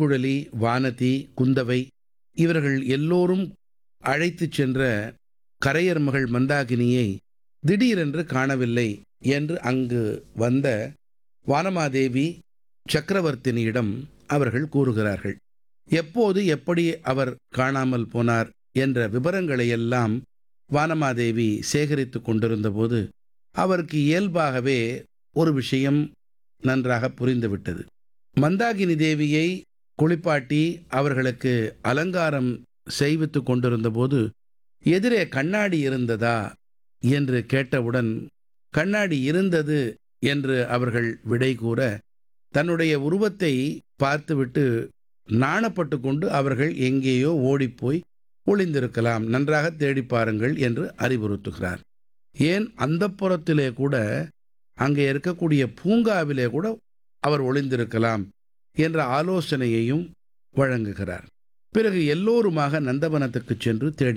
பூங்குழலி வானதி குந்தவை இவர்கள் எல்லோரும் அழைத்துச் சென்ற கரையர் மகள் மந்தாகினியை திடீரென்று காணவில்லை என்று அங்கு வந்த வானமாதேவி சக்கரவர்த்தினியிடம் அவர்கள் கூறுகிறார்கள் எப்போது எப்படி அவர் காணாமல் போனார் என்ற விவரங்களையெல்லாம் வானமாதேவி சேகரித்து கொண்டிருந்தபோது அவருக்கு இயல்பாகவே ஒரு விஷயம் நன்றாக புரிந்துவிட்டது மந்தாகினி தேவியை குளிப்பாட்டி அவர்களுக்கு அலங்காரம் செய்வித்து கொண்டிருந்தபோது எதிரே கண்ணாடி இருந்ததா என்று கேட்டவுடன் கண்ணாடி இருந்தது என்று அவர்கள் விடை கூற தன்னுடைய உருவத்தை பார்த்துவிட்டு நாணப்பட்டு கொண்டு அவர்கள் எங்கேயோ ஓடிப்போய் ஒளிந்திருக்கலாம் நன்றாக தேடி பாருங்கள் என்று அறிவுறுத்துகிறார் ஏன் அந்த புறத்திலே கூட அங்கே இருக்கக்கூடிய பூங்காவிலே கூட அவர் ஒளிந்திருக்கலாம் என்ற ஆலோசனையையும் வழங்குகிறார் பிறகு எல்லோருமாக நந்தவனத்துக்கு சென்று தேடி